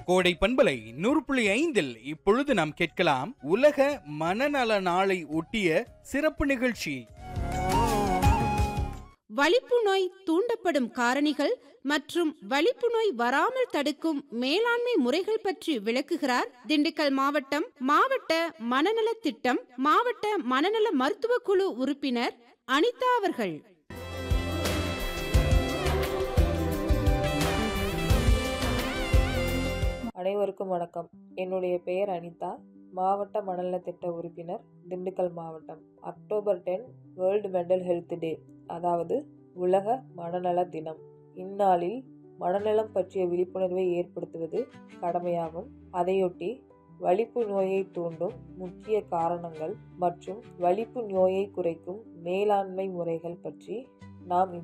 கோடை பண்பலை நூறு புள்ளி ஐந்தில் இப்பொழுது நாம் கேட்கலாம் உலக மனநல நாளை ஒட்டிய சிறப்பு நிகழ்ச்சி வலிப்பு நோய் தூண்டப்படும் காரணிகள் மற்றும் வலிப்பு நோய் வராமல் தடுக்கும் மேலாண்மை முறைகள் பற்றி விளக்குகிறார் திண்டுக்கல் மாவட்டம் மாவட்ட மனநல திட்டம் மாவட்ட மனநல மருத்துவ குழு உறுப்பினர் அனிதா அவர்கள் அனைவருக்கும் வணக்கம் என்னுடைய பெயர் அனிதா மாவட்ட மனநல திட்ட உறுப்பினர் திண்டுக்கல் மாவட்டம் October ten world mental health day அதாவது உலக மனநல தினம் இந்நாளில் மனநலம் பற்றிய விழிப்புணர்வை ஏற்படுத்துவது கடமையாகும் அதையொட்டி வலிப்பு நோயை தூண்டும் முக்கிய காரணங்கள் மற்றும் வலிப்பு நோயை குறைக்கும் மேலாண்மை முறைகள் பற்றி நாம்